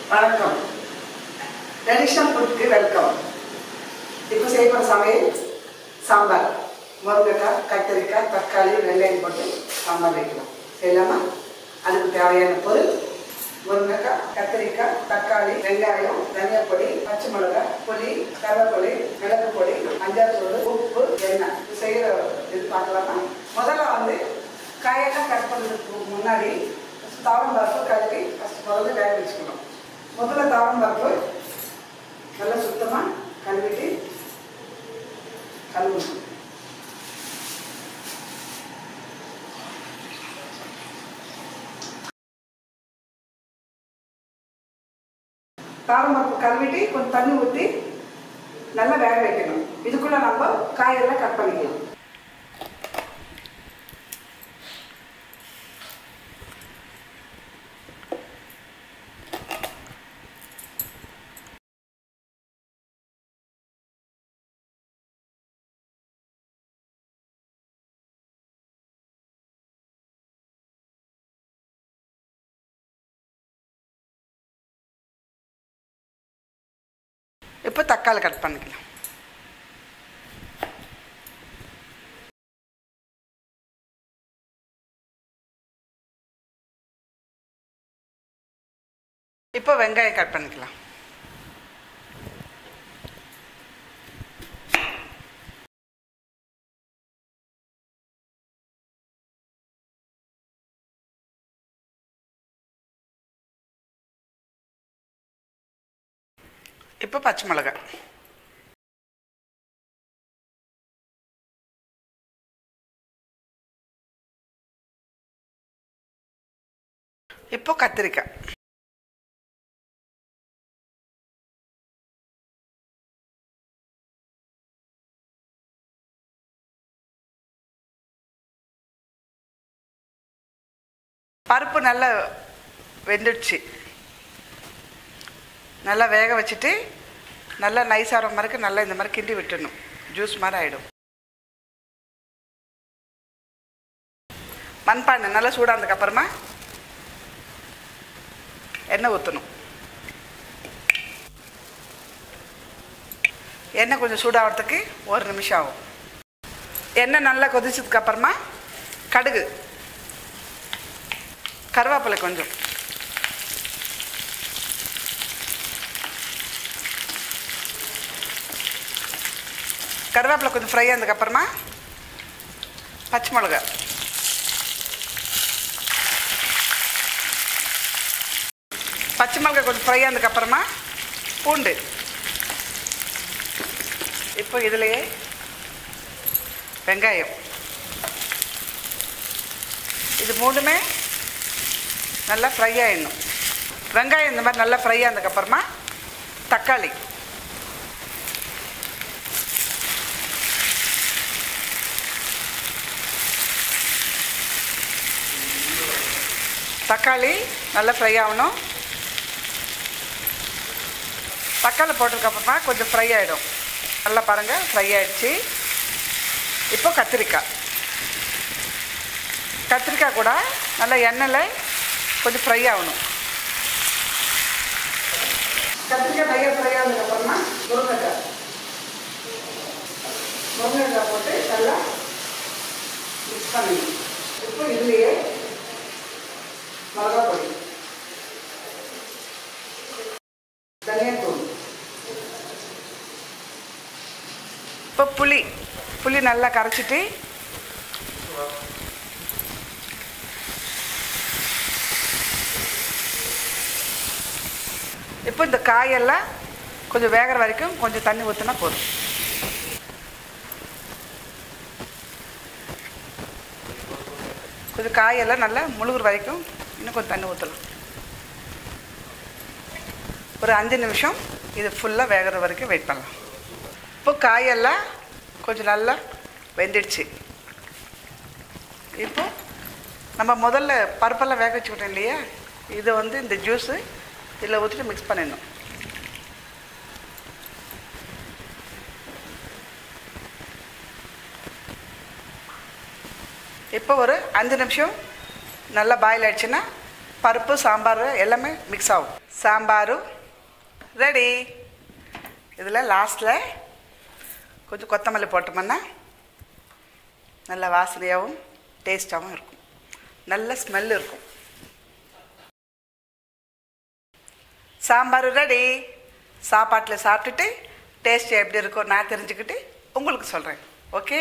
வணக்கம் traditional ஃபுட்க்கு welcome இப்போ செய்ய போகிற சமையல் சாம்பார் முருங்கைக்காய் கத்திரிக்காய் தக்காளி வெங்காயம் போட்டு சாம்பார் வைக்கலாம் செய்யலாமா அதுக்கு தேவையான பொருள் முருங்கைக்காய் கத்திரிக்காய் தக்காளி வெங்காயம் தனியா பொடி பச்சை மிளகாய் புளி கருவேப்பிலை மிளகு பொடி மஞ்சள் தூள் உப்பு எண்ணெய் இது செய்கிற இது பார்க்கலாமா முதல்ல வந்து காயெல்லாம் கட் பண்ணுறதுக்கு முன்னாடி தாவரம் பருப்பு கழுவி ஃபஸ்ட் முதல்ல வேக வச்சுக்கணும் முதல்ல தாவரம் பருப்பு நல்லா சுத்தமாக கழுவிட்டு கழுவணும் தாவரம் பருப்பு கழுவிட்டு கொஞ்சம் தண்ணி ஊற்றி நல்லா வேக வைக்கணும் இதுக்குள்ளே நம்ம காயெல்லாம் கட் பண்ணிக்கலாம் இப்போ தக்காளி கட் பண்ணிக்கலாம் இப்போ வெங்காயம் கட் பண்ணிக்கலாம் இப்போ பச்சை மிளகாய் இப்போ கத்திரிக்காய் பருப்பு நல்லா வெந்துடுச்சு நல்லா வேக வச்சுட்டு நல்லா நைஸ் ஆகிற மாதிரி நல்லா இந்த மாதிரி கிண்டி விட்டுடணும் ஜூஸ் மாதிரி ஆகிடும் மண்பானை நல்லா சூடானதுக்கு அப்புறமா எண்ணெய் ஊற்றணும் எண்ணெய் கொஞ்சம் சூடாகிறதுக்கு ஒரு நிமிஷம் ஆகும் எண்ணெய் நல்லா கொதிச்சதுக்கு அப்புறமா கடுகு கருவேப்பிலை கொஞ்சம் கருவேப்பிலை கொஞ்சம் ஃப்ரை ஆனதுக்கப்புறமா பச்சை மிளகா பச்சை மிளகா கொஞ்சம் ஃப்ரை ஆனதுக்கப்புறமா பூண்டு இப்போ இதுலேயே வெங்காயம் இது மூணுமே நல்லா ஃப்ரை ஆகிடணும் வெங்காயம் இந்த மாதிரி நல்லா ஃப்ரை ஆனதுக்கப்புறமா தக்காளி தக்காளி நல்லா ஃப்ரை ஆகணும் தக்காளி போட்டதுக்கப்புறமா கொஞ்சம் ஃப்ரை ஆகிடும் நல்லா பாருங்கள் ஃப்ரை ஆகிடுச்சு இப்போ கத்திரிக்காய் கத்திரிக்காய் கூட நல்லா எண்ணெயில் கொஞ்சம் ஃப்ரை ஆகணும் கத்திரிக்காய் நிறைய ஃப்ரை ஆனதுக்கப்புறமா முருங்கைக்காய் முருங்கைக்காய் போட்டு நல்லா மிக்ஸ் பண்ணிடணும் இப்போ இதுலேயே மிளகா பொடி தனியாத்தூள் இப்போ புளி புளி நல்லா கரைச்சிட்டு இப்போ இந்த காயெல்லாம் கொஞ்சம் வேகிற வரைக்கும் கொஞ்சம் தண்ணி ஊற்றினா போதும் கொஞ்சம் காயெல்லாம் நல்லா முழுகுற வரைக்கும் இன்னும் கொஞ்சம் தண்ணி ஊற்றலாம் ஒரு அஞ்சு நிமிஷம் இது ஃபுல்லாக வேகிற வரைக்கும் வெயிட் பண்ணலாம் இப்போ காயெல்லாம் கொஞ்சம் நல்லா வெந்துடுச்சு இப்போ நம்ம முதல்ல பருப்பெல்லாம் வேக வச்சுக்கிட்டோம் இல்லையா இதை வந்து இந்த ஜூஸு இதில் ஊற்றிட்டு மிக்ஸ் பண்ணிடணும் இப்போ ஒரு அஞ்சு நிமிஷம் நல்லா பாயில் ஆயிடுச்சுன்னா பருப்பு சாம்பார் எல்லாமே மிக்ஸ் ஆகும் சாம்பார் ரெடி இதில் லாஸ்ட்டில் கொஞ்சம் கொத்தமல்லி போட்டோம்னா நல்ல வாசனையாகவும் டேஸ்ட்டாகவும் இருக்கும் நல்ல ஸ்மெல் இருக்கும் சாம்பார் ரெடி சாப்பாட்டில் சாப்பிட்டுட்டு டேஸ்ட் எப்படி இருக்கும் நான் தெரிஞ்சுக்கிட்டு உங்களுக்கு சொல்கிறேன் ஓகே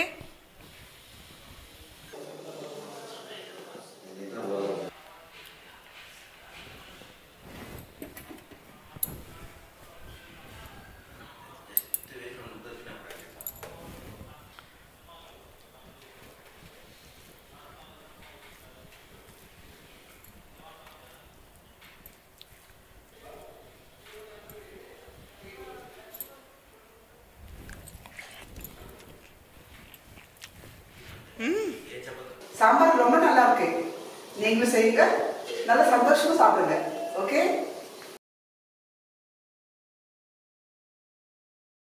சாம்பார் ரொம்ப நல்லா இருக்கு நீங்களும் செய்யுங்க நல்ல சந்தோஷமா சாப்பிடுங்க ஓகே